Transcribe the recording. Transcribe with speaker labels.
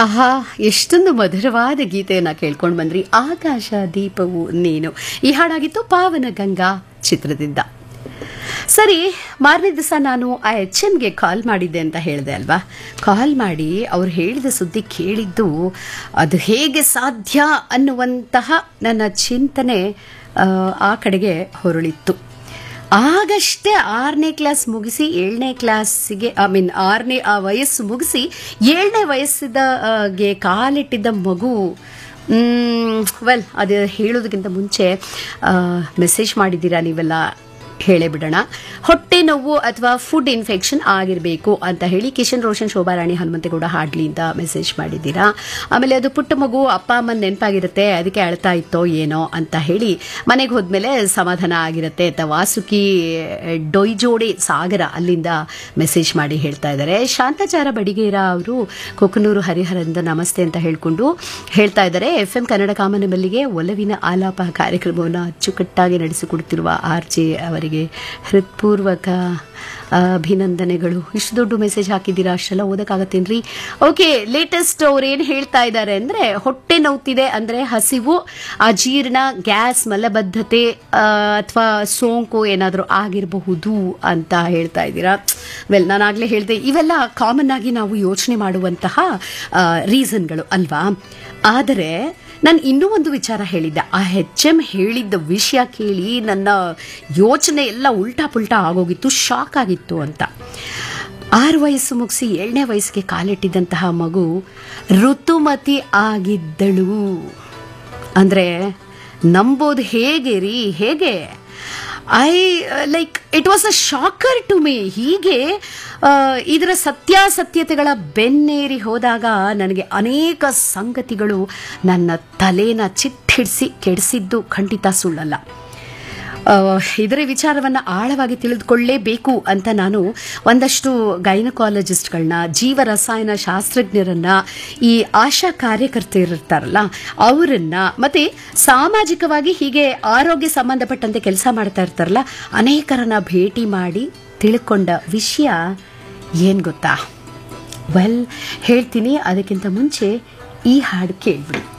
Speaker 1: ಆಹಾ ಎಷ್ಟೊಂದು ಮಧುರವಾದ ಗೀತೆಯನ್ನು ಕೇಳ್ಕೊಂಡು ಬಂದ್ರಿ ಆಕಾಶ ದೀಪವು ನೀನು ಈ ಹಾಡಾಗಿತ್ತು ಪಾವನ ಗಂಗಾ ಚಿತ್ರದಿಂದ ಸರಿ ಮಾರನೇ ದಿವಸ ನಾನು ಆ ಎಚ್ ಎಮ್ಗೆ ಕಾಲ್ ಮಾಡಿದ್ದೆ ಅಂತ ಹೇಳಿದೆ ಅಲ್ವಾ ಕಾಲ್ ಮಾಡಿ ಅವ್ರು ಹೇಳಿದ ಸುದ್ದಿ ಕೇಳಿದ್ದು ಅದು ಹೇಗೆ ಸಾಧ್ಯ ಅನ್ನುವಂತಹ ನನ್ನ ಚಿಂತನೆ ಆ, ಆ ಕಡೆಗೆ ಹೊರಳಿತ್ತು ಆಗಷ್ಟೇ ಆರನೇ ಕ್ಲಾಸ್ ಮುಗಿಸಿ ಏಳನೇ ಕ್ಲಾಸಿಗೆ ಐ ಮೀನ್ ಆರನೇ ಆ ವಯಸ್ಸು ಮುಗಿಸಿ ಏಳನೇ ವಯಸ್ಸಿದ ಆ, ಗೆ ಕಾಲಿಟ್ಟಿದ್ದ ಮಗು ವೆಲ್ ಅದು ಹೇಳೋದಕ್ಕಿಂತ ಮುಂಚೆ ಮೆಸೇಜ್ ಮಾಡಿದ್ದೀರಾ ನೀವೆಲ್ಲ ಹೇಳೇ ಬಿಡೋಣ ಹೊಟ್ಟೆ ನೋವು ಅಥವಾ ಫುಡ್ ಇನ್ಫೆಕ್ಷನ್ ಆಗಿರಬೇಕು ಅಂತ ಹೇಳಿ ಕಿಶನ್ ರೋಷನ್ ಶೋಭಾರಾಣಿ ಹನುಮಂತೇಗೌಡ ಹಾಡ್ಲಿ ಅಂತ ಮೆಸೇಜ್ ಮಾಡಿದ್ದೀರಾ ಆಮೇಲೆ ಅದು ಪುಟ್ಟ ಮಗು ಅಪ್ಪ ಅಮ್ಮನ ನೆನಪಾಗಿರುತ್ತೆ ಅದಕ್ಕೆ ಅಳ್ತಾ ಇತ್ತೋ ಏನೋ ಅಂತ ಹೇಳಿ ಮನೆಗೆ ಹೋದ್ಮೇಲೆ ಸಮಾಧಾನ ಆಗಿರುತ್ತೆ ಅಂತ ವಾಸುಕಿ ಡೊಯ್ಜೋಡೆ ಸಾಗರ ಅಲ್ಲಿಂದ ಮೆಸೇಜ್ ಮಾಡಿ ಹೇಳ್ತಾ ಇದ್ದಾರೆ ಶಾಂತಾಚಾರ ಬಡಿಗೇರ ಅವರು ಕೊಕ್ಕನೂರು ಹರಿಹರದಿಂದ ನಮಸ್ತೆ ಅಂತ ಹೇಳ್ಕೊಂಡು ಹೇಳ್ತಾ ಇದ್ದಾರೆ ಎಫ್ ಎಂ ಕನ್ನಡ ಕಾಮನಮಲ್ಲಿಗೆ ಒಲವಿನ ಆಲಾಪ ಕಾರ್ಯಕ್ರಮವನ್ನು ಅಚ್ಚುಕಟ್ಟಾಗಿ ನಡೆಸಿಕೊಡುತ್ತಿರುವ ಆರ್ ಜೆ ಅವರಿಗೆ ಹೃತ್ಪೂರ್ವಕ ಅಭಿನಂದನೆಗಳು ಇಷ್ಟು ದೊಡ್ಡ ಮೆಸೇಜ್ ಹಾಕಿದ್ದೀರಾ ಅಷ್ಟೆಲ್ಲ ಓದಕ್ಕಾಗತ್ತೇನ್ರಿ ಓಕೆ ಲೇಟೆಸ್ಟ್ ಅವ್ರು ಏನು ಹೇಳ್ತಾ ಇದ್ದಾರೆ ಅಂದ್ರೆ ಹೊಟ್ಟೆ ನೋವ್ತಿದೆ ಅಂದ್ರೆ ಹಸಿವು ಅಜೀರ್ಣ ಗ್ಯಾಸ್ ಮಲಬದ್ಧತೆ ಅಥವಾ ಸೋಂಕು ಏನಾದರೂ ಆಗಿರಬಹುದು ಅಂತ ಹೇಳ್ತಾ ಇದ್ದೀರಾ ವೆಲ್ ನಾನು ಆಗಲೇ ಹೇಳಿದೆ ಇವೆಲ್ಲ ಕಾಮನ್ ಆಗಿ ನಾವು ಯೋಚನೆ ಮಾಡುವಂತಹ ರೀಸನ್ಗಳು ಅಲ್ವಾ ಆದರೆ ನಾನು ಇನ್ನೂ ಒಂದು ವಿಚಾರ ಹೇಳಿದ್ದೆ ಆ ಹೆಚ್ ಎಂ ಹೇಳಿದ್ದ ವಿಷಯ ಕೇಳಿ ನನ್ನ ಯೋಚನೆ ಎಲ್ಲ ಉಲ್ಟಾ ಪುಲ್ಟಾ ಆಗೋಗಿತ್ತು ಶಾಕ್ ಆಗಿತ್ತು ಅಂತ ಆರು ವಯಸ್ಸು ಮುಗಿಸಿ ಏಳನೇ ವಯಸ್ಸಿಗೆ ಕಾಲಿಟ್ಟಿದ್ದಂತಹ ಮಗು ಋತುಮತಿ ಆಗಿದ್ದಳು ಅಂದರೆ ನಂಬೋದು ಹೇಗೆ ರೀ ಹೇಗೆ I like it was a shocker to me ಹೀಗೆ ಆ, ಇದರ ಸತ್ಯಾಸತ್ಯತೆಗಳ ಬೆನ್ನೇರಿ ಹೋದಾಗ ನನಗೆ ಅನೇಕ ಸಂಗತಿಗಳು ನನ್ನ ತಲೆನ ಚಿಟ್ಟಿಡಿಸಿ ಕೆಡಿಸಿದ್ದು ಖಂಡಿತ ಸುಳ್ಳಲ್ಲ ಆ, ಇದರ ವಿಚಾರವನ್ನು ಆಳವಾಗಿ ತಿಳಿದುಕೊಳ್ಳಲೇಬೇಕು ಅಂತ ನಾನು ಒಂದಷ್ಟು ಗೈನಕಾಲಜಿಸ್ಟ್ಗಳನ್ನ ಜೀವ ರಸಾಯನ ಶಾಸ್ತ್ರಜ್ಞರನ್ನ ಈ ಆಶಾ ಕಾರ್ಯಕರ್ತೆಯರಿರ್ತಾರಲ್ಲ ಅವರನ್ನ ಮತ್ತೆ ಸಾಮಾಜಿಕವಾಗಿ ಹೀಗೆ ಆರೋಗ್ಯ ಸಂಬಂಧಪಟ್ಟಂತೆ ಕೆಲಸ ಮಾಡ್ತಾ ಇರ್ತಾರಲ್ಲ ಅನೇಕರನ್ನ ಭೇಟಿ ಮಾಡಿ ತಿಳ್ಕೊಂಡ ವಿಷಯ ಏನು ಗೊತ್ತಾ ವೆಲ್ ಹೇಳ್ತೀನಿ ಅದಕ್ಕಿಂತ ಮುಂಚೆ ಈ ಹಾಡು ಕೇಳ್ಬಿಡಿ